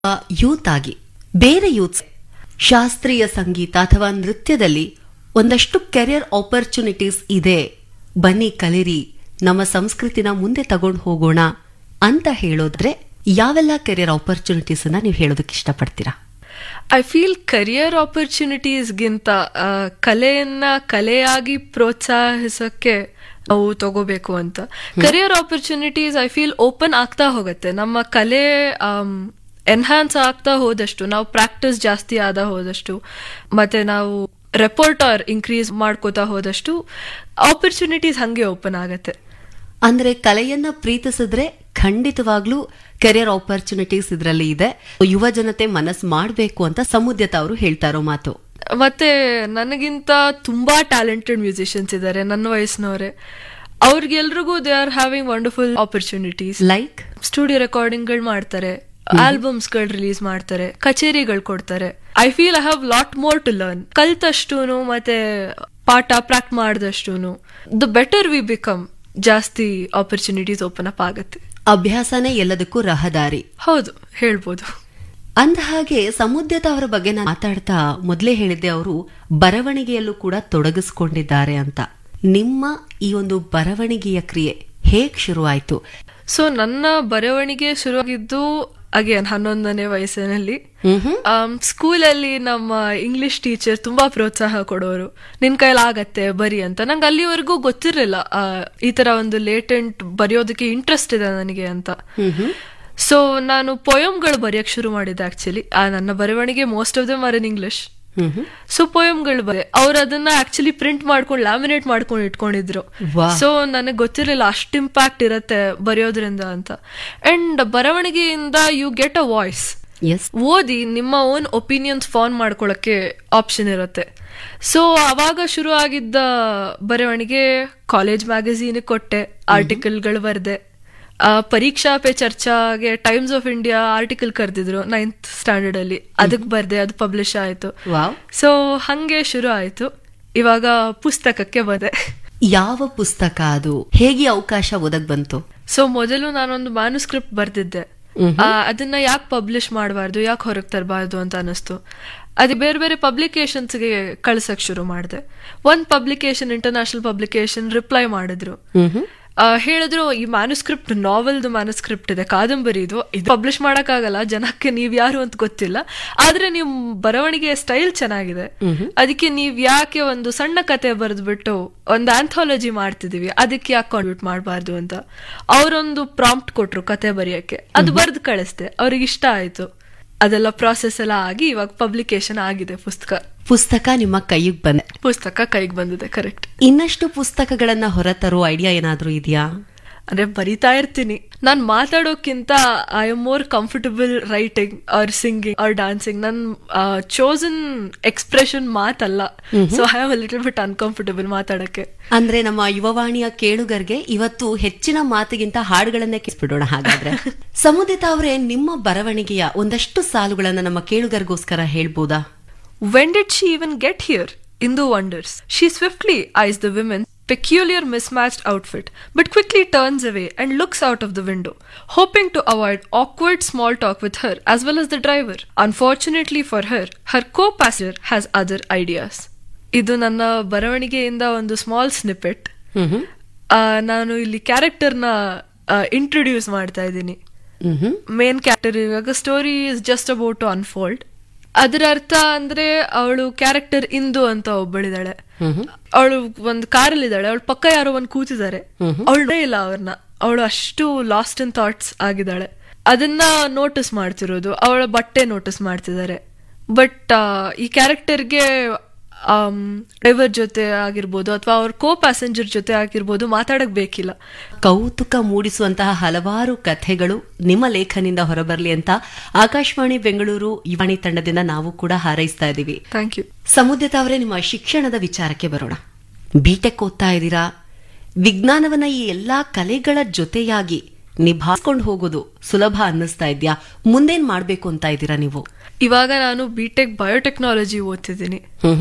Youth ಆಗಿ ಬೇರೆ youths ಶಾಸ್ತ್ರೀಯ ಸಂಗೀತ ಅಥವಾ ನೃತ್ಯದಲ್ಲಿ ಒಂದಷ್ಟು ಕೆರಿಯರ್ ಆಪರ್ಚುನಿಟೀಸ್ ಇದೆ ಬನ್ನಿ ಕಲಿರಿ ನಮ್ಮ ಸಂಸ್ಕೃತಿನ ಮುಂದೆ ತಗೊಂಡು ಹೋಗೋಣ ಅಂತ ಹೇಳೋದ್ರೆ ಯಾವೆಲ್ಲ ಕೆರಿಯರ್ ಆಪರ್ಚುನಿಟೀಸ್ ಅನ್ನ ನೀವು ಹೇಳೋದಕ್ಕೆ ಇಷ್ಟಪಡ್ತೀರಾ ಐ ಫೀಲ್ ಕರಿಯರ್ ಆಪರ್ಚುನಿಟೀಸ್ಗಿಂತ ಕಲೆಯನ್ನ ಕಲೆಯಾಗಿ ಪ್ರೋತ್ಸಾಹಿಸಕ್ಕೆ ನಾವು ತಗೋಬೇಕು ಅಂತ career opportunities I feel open ಆಗ್ತಾ ಹೋಗುತ್ತೆ ನಮ್ಮ ಕಲೆ ಎನ್ಹಾನ್ಸ್ ಆಗ್ತಾ ಹೋದಷ್ಟು ನಾವು ಪ್ರಾಕ್ಟೀಸ್ ಜಾಸ್ತಿ ಆದ ಹೋದಷ್ಟು ಮತ್ತೆ ನಾವು ರೆಪೋರ್ಟರ್ ಇನ್ಕ್ರೀಸ್ ಮಾಡ್ಕೋತಾ ಹೋದಷ್ಟು ಆಪರ್ಚುನಿಟೀಸ್ ಹಂಗೆ ಓಪನ್ ಆಗತ್ತೆ ಅಂದ್ರೆ ಕಲೆಯನ್ನ ಪ್ರೀತಿಸಿದ್ರೆ ಖಂಡಿತವಾಗ್ಲೂ ಕೆರಿಯರ್ ಆಪರ್ಚುನಿಟೀಸ್ ಇದರಲ್ಲಿ ಇದೆ ಯುವ ಜನತೆ ಮನಸ್ಸು ಮಾಡಬೇಕು ಅಂತ ಸಮುದ್ಯತ ಅವರು ಹೇಳ್ತಾ ಇರೋ ಮಾತು ಮತ್ತೆ ನನಗಿಂತ ತುಂಬಾ ಟ್ಯಾಲೆಂಟೆಡ್ ಮ್ಯೂಸಿಷಿಯನ್ಸ್ ಇದ್ದಾರೆ ನನ್ನ ವಯಸ್ಸಿನವರೇ ಅವ್ರಿಗೆಲ್ರಿಗೂ they are having wonderful opportunities like studio ರೆಕಾರ್ಡಿಂಗ್ಗಳು ಮಾಡ್ತಾರೆ ಆಲ್ಬಮ್ಸ್ ಗಳು ರಿಲೀಸ್ ಮಾಡ್ತಾರೆ ಕಚೇರಿಗಳು ಕೊಡ್ತಾರೆ I feel I have lot more to learn ಕಲ್ತಷ್ಟೂನು ಮತ್ತೆ ಪಾಠ ಪ್ರಾಕ್ಟ್ ಮಾಡಿದಷ್ಟೂನು ದ ಬೆಟರ್ ವಿ ಬಿಕಮ್ ಜಾಸ್ತಿ ಆಪರ್ಚುನಿಟೀಸ್ ಓಪನ್ ಅಪ್ ಆಗುತ್ತೆ ಅಭ್ಯಾಸನೇ ಎಲ್ಲದಕ್ಕೂ ರಹದಾರಿ ಹೌದು ಹೇಳ್ಬೋದು ಅಂದ ಹಾಗೆ ಸಮುದ್ಯತ ಅವರ ಬಗ್ಗೆ ನಾನು ಮಾತಾಡ್ತಾ ಮೊದಲೇ ಹೇಳಿದ್ದೆ ಅವರು ಬರವಣಿಗೆಯಲ್ಲೂ ಕೂಡ ತೊಡಗಿಸ್ಕೊಂಡಿದ್ದಾರೆ ಅಂತ ನಿಮ್ಮ ಈ ಒಂದು ಬರವಣಿಗೆಯ ಕ್ರಿಯೆ ಹೇಗ್ ಶುರುವಾಯ್ತು ಸೊ ನನ್ನ ಬರವಣಿಗೆ ಶುರುವಾಗಿದ್ದು ಅಗೇನ್ ಹನ್ನೊಂದನೇ ವಯಸ್ಸಿನಲ್ಲಿ ಸ್ಕೂಲಲ್ಲಿ ನಮ್ಮ ಇಂಗ್ಲಿಷ್ ಟೀಚರ್ ತುಂಬಾ ಪ್ರೋತ್ಸಾಹ ಕೊಡೋರು ನಿನ್ ಕೈಲಿ ಆಗತ್ತೆ ಬರಿ ಅಂತ ನಂಗೆ ಅಲ್ಲಿವರೆಗೂ ಗೊತ್ತಿರಲಿಲ್ಲ ಈ ತರ ಒಂದು ಲೇಟೆಂಟ್ ಬರೆಯೋದಕ್ಕೆ ಇಂಟ್ರೆಸ್ಟ್ ಇದೆ ನನಗೆ ಅಂತ ಸೊ ನಾನು ಪೊಯಮ್ಗಳು ಬರೆಯಕ್ ಶುರು ಮಾಡಿದ್ದೆ ಆಕ್ಚುಲಿ ನನ್ನ ಬರವಣಿಗೆ most of them are in English so ಪೊಯಮ್ಗಳು ಬರೆ ಅವ್ರು ಅದನ್ನ ಆಕ್ಚುಲಿ ಪ್ರಿಂಟ್ ಮಾಡ್ಕೊಂಡು ಲ್ಯಾಮಿನೇಟ್ ಮಾಡ್ಕೊಂಡು ಇಟ್ಕೊಂಡಿದ್ರು ಸೊ ನನಗೆ ಗೊತ್ತಿರಲಿಲ್ಲ ಅಷ್ಟು ಇಂಪ್ಯಾಕ್ಟ್ ಇರತ್ತೆ ಬರೆಯೋದ್ರಿಂದ ಅಂತ ಅಂಡ್ ಬರವಣಿಗೆಯಿಂದ you get a voice yes ಓದಿ ನಿಮ್ಮ ಓನ್ ಒಪಿನಿಯನ್ಸ್ ಫಾರ್ಮ್ ಮಾಡ್ಕೊಳಕ್ಕೆ ಆಪ್ಷನ್ ಇರುತ್ತೆ ಸೊ ಅವಾಗ ಶುರು ಆಗಿದ್ದ ಬರವಣಿಗೆ ಕಾಲೇಜ್ ಮ್ಯಾಗಝೀನ್ ಕೊಟ್ಟೆ ಆರ್ಟಿಕಲ್ಗಳು ಬರೆದೆ ಪರೀಕ್ಷಾ ಪೇ ಚರ್ಚಾಗೆ ಟೈಮ್ಸ್ ಆಫ್ ಇಂಡಿಯಾ ಆರ್ಟಿಕಲ್ ಕರೆದಿದ್ರು ನೈನ್ತ್ ಸ್ಟ್ಯಾಂಡರ್ಡ್ ಅಲ್ಲಿ ಅದಕ್ಕೆ ಬರ್ದೆ ಅದು ಪಬ್ಲಿಷ್ ಆಯ್ತು ವಾವ್ ಸೊ ಹಂಗೆ ಶುರು ಆಯ್ತು ಇವಾಗ ಪುಸ್ತಕಕ್ಕೆ ಬಂದೆ ಯಾವ ಪುಸ್ತಕ ಅದು ಹೇಗೆ ಅವಕಾಶ ಒದಗ್ ಬಂತು ಸೊ ಮೊದಲು ನಾನೊಂದು ಮ್ಯಾನುಸ್ಕ್ರಿಪ್ಟ್ ಬರ್ದಿದ್ದೆ ಆ, ಅದನ್ನ ಯಾಕೆ ಪಬ್ಲಿಷ್ ಮಾಡಬಾರ್ದು ಯಾಕೆ ಹೊರಗೆ ತರಬಾರ್ದು ಅಂತ ಅನಿಸ್ತು ಅದು ಬೇರೆ ಬೇರೆ ಪಬ್ಲಿಕೇಶನ್ಸ್ಗೆ ಕಳ್ಸಕ್ ಶುರು ಮಾಡಿದೆ ಒಂದ್ ಪಬ್ಲಿಕೇಶನ್ ಇಂಟರ್ನ್ಯಾಷನಲ್ ಪಬ್ಲಿಕೇಶನ್ ರಿಪ್ಲೈ ಮಾಡಿದ್ರು ಆ, ಹೇಳಿದ್ರು ಈ ಮ್ಯಾನುಸ್ಕ್ರಿಪ್ಟ್ ನಾವೆಲ್ದು ಮ್ಯಾನುಸ್ಕ್ರಿಪ್ಟ್ ಇದೆ ಕಾದಂಬರಿ ಇದು ಇದು ಪಬ್ಲಿಷ್ ಮಾಡಕ್ಕಾಗಲ್ಲ ಜನಕ್ಕೆ ನೀವ್ ಯಾರು ಅಂತ ಗೊತ್ತಿಲ್ಲ ಆದ್ರೆ ನಿಮ್ ಬರವಣಿಗೆ ಸ್ಟೈಲ್ ಚೆನ್ನಾಗಿದೆ ಅದಕ್ಕೆ ನೀವ್ ಯಾಕೆ ಒಂದು ಸಣ್ಣ ಕತೆ ಬರೆದ್ಬಿಟ್ಟು ಒಂದು ಆಂಥಾಲಜಿ ಮಾಡ್ತಿದೀವಿ ಅದಕ್ಕೆ ಯಾಕೆ ಕಾಂಟ್ರಿಬ್ಯೂಟ್ ಮಾಡಬಾರ್ದು ಅಂತ ಅವರೊಂದು ಪ್ರಾಂಪ್ಟ್ ಕೊಟ್ರು ಕತೆ ಬರೆಯಕ್ಕೆ ಅದು ಬರ್ದು ಕಳಿಸ್ದೆ ಅವ್ರಿಗೆ ಇಷ್ಟ ಆಯ್ತು ಅದೆಲ್ಲ ಪ್ರಾಸೆಸ್ ಎಲ್ಲ ಆಗಿ ಇವಾಗ ಪಬ್ಲಿಕೇಶನ್ ಆಗಿದೆ ಪುಸ್ತಕ ಪುಸ್ತಕ ನಿಮ್ಮ ಕೈಗೆ ಬಂದೆ ಪುಸ್ತಕ ಕೈಗೆ ಬಂದಿದೆ ಕರೆಕ್ಟ್ ಇನ್ನಷ್ಟು ಪುಸ್ತಕಗಳನ್ನ ಹೊರತರೋ ಐಡಿಯಾ ಏನಾದ್ರೂ ಇದೆಯಾ ಅಂದ್ರೆ ಬರಿತಾ ಇರ್ತೀನಿ ನಾನ್ ಮಾತಾಡೋಕ್ಕಿಂತ I am more comfortable writing or singing or dancing ನನ್ ಚೋಸನ್ ಎಕ್ಸ್ಪ್ರೆಷನ್ ಮಾತಲ್ಲ so I am little bit uncomfortable ಮಾತಾಡಕ್ಕೆ ಅಂದ್ರೆ ನಮ್ಮ ಯುವವಾಣಿಯ ಕೇಳುಗರಿಗೆ ಇವತ್ತು ಹೆಚ್ಚಿನ ಮಾತಿಗಿಂತ ಹಾಡುಗಳನ್ನೇ ಕೇಳಿಸ್ಬಿಡೋಣ ಹಾಗಾದ್ರೆ ಸಮುದಿತ ಅವರೇ ನಿಮ್ಮ ಬರವಣಿಗೆಯ ಒಂದಷ್ಟು ಸಾಲುಗಳನ್ನ ನಮ್ಮ ಕೇಳುಗರಿಗೋಸ್ಕರ ಹೇಳ್ಬೋದಾ When did she even get here? Indu wonders. She swiftly eyes the women's peculiar mismatched outfit, but quickly turns away and looks out of the window, hoping to avoid awkward small talk with her as well as the driver. Unfortunately for her, her co-passenger has other ideas. ಇದು ನನ್ನ ಬರವಣಿಗೆಯಿಂದ ಒಂದು small snippet ನಾನು ಇಲ್ಲಿ ಕ್ಯಾರೆಕ್ಟರ್ನ introduce ಮಾಡ್ತಾ ಇದ್ದೀನಿ ಮ್ಹೂ. Main character ಇವಾಗ story is just about to unfold ಅದರ ಅರ್ಥ ಅಂದ್ರೆ ಅವಳು ಕ್ಯಾರೆಕ್ಟರ್ ಇಂದು ಅಂತ ಒಬ್ಬಳಿದಾಳೆ ಅವಳು ಒಂದು ಕಾರಲ್ಲಿ ಇದ್ದಾಳೆ ಅವಳ ಪಕ್ಕ ಯಾರೋ ಒಂದ್ ಕೂತಿದ್ದಾರೆ ಅವಳು ಇಲ್ಲ ಅವ್ರನ್ನ ಅವಳು ಅಷ್ಟು ಲಾಸ್ಟ್ ಇನ್ ಥಾಟ್ಸ್ ಆಗಿದ್ದಾಳೆ ಅದನ್ನ ನೋಟಿಸ್ ಮಾಡ್ತಿರೋದು ಅವಳ ಬಟ್ಟೆ ನೋಟಿಸ್ ಮಾಡ್ತಿದ್ದಾರೆ ಬಟ್ ಈ ಕ್ಯಾರೆಕ್ಟರ್ಗೆ ಡ್ರೈವರ್ ಜೊತೆ ಆಗಿರ್ಬೋದು ಅಥವಾ ಅವ್ರ ಕೋ ಪ್ಯಾಸೆಂಜರ್ ಜೊತೆ ಆಗಿರ್ಬೋದು ಮಾತಾಡಕ್ ಬೇಕಿಲ್ಲ ಕೌತುಕ ಮೂಡಿಸುವಂತಹ ಹಲವಾರು ಕಥೆಗಳು ನಿಮ್ಮ ಲೇಖನಿಂದ ಹೊರಬರಲಿ ಅಂತ ಆಕಾಶವಾಣಿ ಬೆಂಗಳೂರು ಯುವಾಣಿ ತಂಡದಿಂದ ನಾವು ಕೂಡ ಹಾರೈಸ್ತಾ ಇದ್ದೀವಿ ಥ್ಯಾಂಕ್ ಯು ಸಮುದ್ರತ ಅವರೇ ನಿಮ್ಮ ಶಿಕ್ಷಣದ ವಿಚಾರಕ್ಕೆ ಬರೋಣ ಬಿಟೆಕ್ ಓದ್ತಾ ಇದ್ದೀರಾ ವಿಜ್ಞಾನವನ್ನ ಈ ಎಲ್ಲಾ ಕಲೆಗಳ ಜೊತೆಯಾಗಿ ನಿಭಾಯಿಸ್ಕೊಂಡು ಹೋಗೋದು ಸುಲಭ ಅನ್ನಿಸ್ತಾ ಇದ್ಯಾ ಮುಂದೇನ್ ಮಾಡ್ಬೇಕು ಅಂತ ಇದ್ದೀರಾ ನೀವು ಇವಾಗ ನಾನು ಬಿ ಟೆಕ್ ಬಯೋಟೆಕ್ನಾಲಜಿ ಓದ್ತಿದ್ದೀನಿ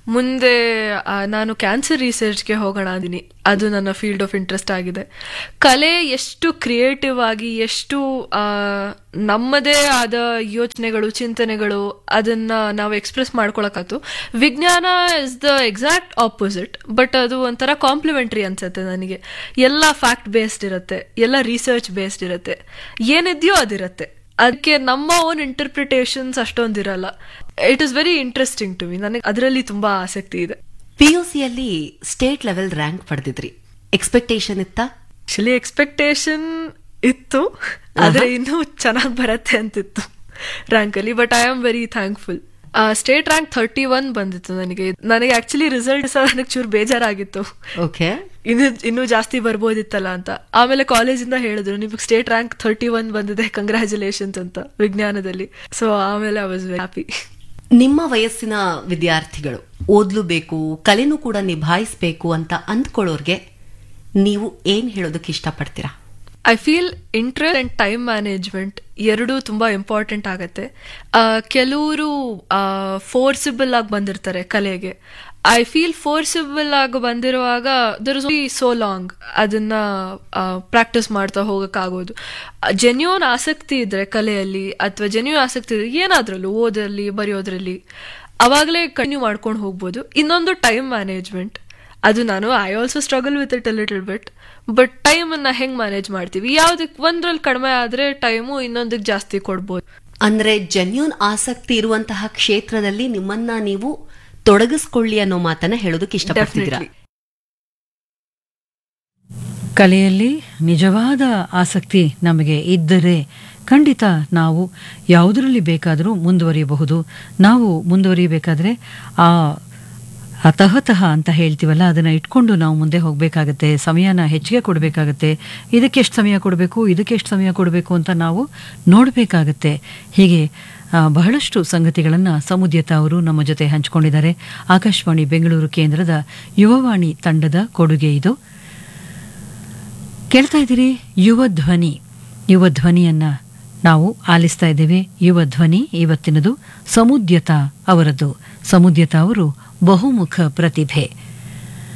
ಮುಂದೆ ಆ, ನಾನು ಕ್ಯಾನ್ಸರ್ ರಿಸರ್ಚ್ಗೆ ಹೋಗೋಣ ಅಂದಿನಿ ಅದು ನನ್ನ ಫೀಲ್ಡ್ ಆಫ್ ಇಂಟ್ರೆಸ್ಟ್ ಆಗಿದೆ ಕಲೆ ಎಷ್ಟು ಕ್ರಿಯೇಟಿವ್ ಆಗಿ ಎಷ್ಟು ಆ, ನಮ್ಮದೇ ಆದ ಯೋಚನೆಗಳು ಚಿಂತನೆಗಳು ಅದನ್ನ ನಾವು ಎಕ್ಸ್ಪ್ರೆಸ್ ಮಾಡ್ಕೊಳಕ್ಕಾಯ್ತು ವಿಜ್ಞಾನ is the exact opposite but ಅದು ಒಂಥರ ಕಾಂಪ್ಲಿಮೆಂಟ್ರಿ ಅನ್ಸುತ್ತೆ ನನಗೆ ಎಲ್ಲ ಫ್ಯಾಕ್ಟ್ ಬೇಸ್ಡ್ ಇರುತ್ತೆ ಎಲ್ಲ ರಿಸರ್ಚ್ ಬೇಸ್ಡ್ ಇರುತ್ತೆ ಏನಿದೆಯೋ ಅದಿರುತ್ತೆ ಅದಕ್ಕೆ ನಮ್ಮ ಓನ್ ಇಂಟರ್ಪ್ರಿಟೇಷನ್ಸ್ ಅಷ್ಟೊಂದಿರಲ್ಲ it is very interesting to me ನನಗೆ ಅದರಲ್ಲಿ ತುಂಬಾ ಆಸಕ್ತಿ ಇದೆ ಪಿಯುಸಿಯಲ್ಲಿ ಸ್ಟೇಟ್ ಲೆವೆಲ್ ರ್ಯಾಂಕ್ ಪಡೆದಿದ್ರಿ ಎಕ್ಸ್ಪೆಕ್ಟೇಷನ್ ಇತ್ತಾ ಆಕ್ಚುಲಿ ಎಕ್ಸ್ಪೆಕ್ಟೇಷನ್ ಇತ್ತು ಆದ್ರೆ ಇನ್ನೂ ಚೆನ್ನಾಗಿ ಬರತ್ತೆ ಅಂತಿತ್ತು ರ್ಯಾಂಕ್ ಅಲ್ಲಿ but I am very thankful state rank thirty one ಬಂದಿತ್ತು ನನಗೆ ನನಗೆ ಆಕ್ಚುಲಿ ರಿಸಲ್ಟ್ ಸಹ ನನಗೆ ಚೂರು ಬೇಜಾರಾಗಿತ್ತು ಓಕೆ ಇನ್ನು ಇನ್ನೂ ಜಾಸ್ತಿ ಬರ್ಬೋದಿತ್ತಲ್ಲ ಅಂತ ಆಮೇಲೆ ಕಾಲೇಜಿಂದ ಹೇಳಿದ್ರು ನಿಮಗೆ ಸ್ಟೇಟ್ ರ್ಯಾಂಕ್ ಥರ್ಟಿ ಒನ್ ಬಂದಿದೆ ಕಂಗ್ರ್ಯಾಚುಲೇಷನ್ಸ್ ಅಂತ ವಿಜ್ಞಾನದಲ್ಲಿ ಸೊ ಆಮೇಲೆ ಐ ವಾಸ್ ವೆರಿ ಹ್ಯಾಪಿ ನಿಮ್ಮ ವಯಸ್ಸಿನ ವಿದ್ಯಾರ್ಥಿಗಳು ಓದ್ಲೂಬೇಕು ಕಲೆನೂ ಕೂಡ ನಿಭಾಯಿಸ್ಬೇಕು ಅಂತ ಅಂದ್ಕೊಳ್ಳೋರ್ಗೆ ನೀವು ಏನ್ ಹೇಳೋದಕ್ಕೆ ಇಷ್ಟಪಡ್ತೀರಾ I feel interest and time management ಎರಡೂ ತುಂಬಾ ಇಂಪಾರ್ಟೆಂಟ್ ಆಗತ್ತೆ ಕೆಲವರು ಫೋರ್ಸಿಬಲ್ ಆಗಿ ಬಂದಿರ್ತಾರೆ ಕಲೆಗೆ ಐ ಫೀಲ್ ಫೋರ್ಸಿಬಲ್ ಆಗಿ ಬಂದಿರುವಾಗ ದರ್ ಇಸ್ ಸೋ ಲಾಂಗ್ ಅದನ್ನ ಪ್ರಾಕ್ಟೀಸ್ ಮಾಡ್ತಾ ಹೋಗಕ್ಕಾಗೋದು ಜೆನ್ಯೂನ್ ಆಸಕ್ತಿ ಇದ್ರೆ ಕಲೆಯಲ್ಲಿ ಅಥವಾ ಜೆನ್ಯೂನ್ ಆಸಕ್ತಿ ಇದ್ರೆ ಏನಾದ್ರಲ್ಲೂ ಓದರಲ್ಲಿ ಬರೆಯೋದ್ರಲ್ಲಿ ಅವಾಗಲೇ ಕಂಟಿನ್ಯೂ ಮಾಡ್ಕೊಂಡು ಹೋಗ್ಬೋದು ಇನ್ನೊಂದು ಟೈಮ್ ಮ್ಯಾನೇಜ್ಮೆಂಟ್ ಅದು ನಾನು I also struggle with it a little bit but time ಅನ್ನ ಹೆಂಗ್ ಮ್ಯಾನೇಜ್ ಮಾಡ್ತೀವಿ ಯಾವ್ದಕ್ ಒಂದ್ರಲ್ಲಿ ಕಡಿಮೆ ಆದ್ರೆ ಟೈಮು ಇನ್ನೊಂದಕ್ಕೆ ಜಾಸ್ತಿ ಕೊಡ್ಬೋದು ಅಂದ್ರೆ ಜೆನ್ಯೂನ್ ಆಸಕ್ತಿ ಇರುವಂತಹ ಕ್ಷೇತ್ರದಲ್ಲಿ ನಿಮ್ಮನ್ನ ನೀವು ತೊಡಗಿಸ್ಕೊಳ್ಳಿ ಅನ್ನೋ ಮಾತನ್ನ ಹೇಳೋದಕ್ಕೆ ಇಷ್ಟಪಡ್ತಿದ್ದೀರಾ Definitely. ಕಲೆಯಲ್ಲಿ ನಿಜವಾದ ಆಸಕ್ತಿ ನಮಗೆ ಇದ್ದರೆ ಖಂಡಿತ ನಾವು ಯಾವುದರಲ್ಲಿ ಬೇಕಾದರೂ ಮುಂದುವರಿಯಬಹುದು ನಾವು ಮುಂದುವರಿಯಬೇಕಾದ್ರೆ ಆ ಅತಹತಃ ಅಂತ ಹೇಳ್ತೀವಲ್ಲ ಅದನ್ನು ಇಟ್ಕೊಂಡು ನಾವು ಮುಂದೆ ಹೋಗಬೇಕಾಗತ್ತೆ ಸಮಯನ ಹೆಚ್ಚಿಗೆ ಕೊಡಬೇಕಾಗತ್ತೆ ಇದಕ್ಕೆ ಎಷ್ಟು ಸಮಯ ಕೊಡಬೇಕು ಇದಕ್ಕೆ ಎಷ್ಟು ಸಮಯ ಕೊಡಬೇಕು ಅಂತ ನಾವು ನೋಡಬೇಕಾಗತ್ತೆ ಹೀಗೆ ಆ, ಬಹಳಷ್ಟು ಸಂಗತಿಗಳನ್ನು ಸಮುದ್ಯತ ಅವರು ನಮ್ಮ ಜೊತೆ ಹಂಚಿಕೊಂಡಿದ್ದಾರೆ ಆಕಾಶವಾಣಿ ಬೆಂಗಳೂರು ಕೇಂದ್ರದ ಯುವವಾಣಿ ತಂಡದ ಕೊಡುಗೆ ಇದು ಕೇಳ್ತಾ ಇದ್ದೀರಿ ಯುವ ಧ್ವನಿ ಯುವ ಧ್ವನಿಯನ್ನ ನಾವು ಆಲಿಸ್ತಾ ಇದ್ದೇವೆ ಯುವ ಧ್ವನಿ ಇವತ್ತಿನದು ಸಮುದ್ಯತ ಅವರದ್ದು ಸಮುದ್ಯತ ಅವರು ಬಹುಮುಖ ಪ್ರತಿಭೆ